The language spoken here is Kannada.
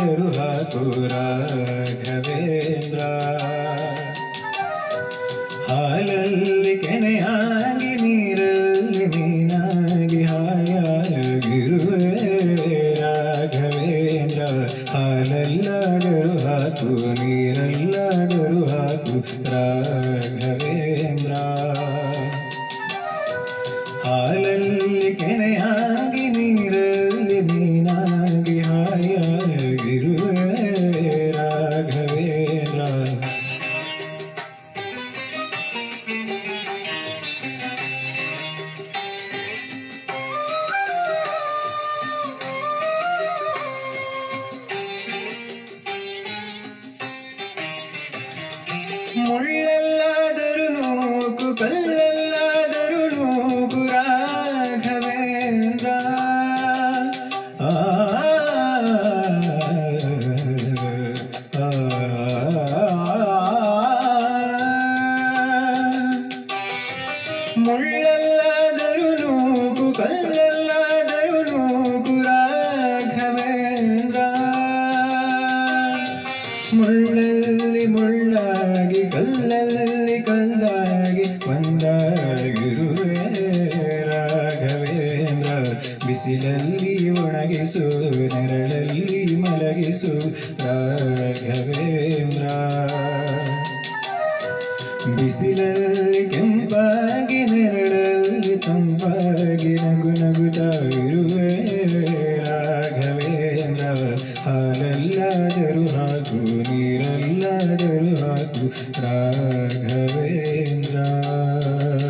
ಹಾಲಲ್ಲಾದರೂ ಹಾಕು ರಾಘವೇಂದ್ರ ಹಾಲಲ್ಲಿ ಕೆನೆಯಾಗಿ ನೀರಲ್ಲಿ ಮೀನಾಗಿ ಹಾಯಾಗಿರುವೆ ರಾಘವೇಂದ್ರ ಹಾಲಲ್ಲಾದರೂ ಹಾಕು ನೀರಲ್ಲಾದರೂ ಹಾಕು ರಾಘವೇಂದ್ರ ಹಾಲಲ್ಲಿ ಕೆನೆಯಾಗಿ ನೀರಲ್ಲಿ ಮೀನಾಗಿ ಹಾಯಾಗಿರುವೆ ರಾಘವೇಂದ್ರ ಮುಳ್ಳಲ್ಲಾದರೂ ನೂಕು ಕಲ್ಲಲ್ಲಾದರೂ ನೂಕು ರಾಘವೇಂದ್ರ ಆ, ಮುಳ್ಳಲ್ಲಾದರೂ ನೂಕು ಕಲ್ಲಲ್ಲಾದರೂ ನೂಕು ರಾಘವೇಂದ್ರ ಮುಳ್ಳಲ್ಲಿ ಮುಳ್ಳಾಗಿ ಕಲ್ಲಲ್ಲಿ ಕಲ್ಲಾಗಿ ಒಂದಾಗಿರುವೆ ರಾಘವೇಂದ್ರ ಬಿಸಿಲಲ್ಲಿ ಒಣಗಿಸು ನೆರಳಲ್ಲಿ ಮಲಗಿಸು ರಾಘವೇಂದ್ರ ಬಿಸಿಲಲ್ಲಿ ಕೆಂಪಾಗಿ ನೆರಳಲ್ಲಿ ತಂಪಾಗಿ ನಗು ನಗುತ್ತಾ ಇರುವೆ ರಾಘವೇಂದ್ರ ಹಾಲಲ್ಲಾದರೂ ಹಾಕು ನೀರಲ್ಲಾದರೂ ಹಾಕು ರಾಘವೇಂದ್ರ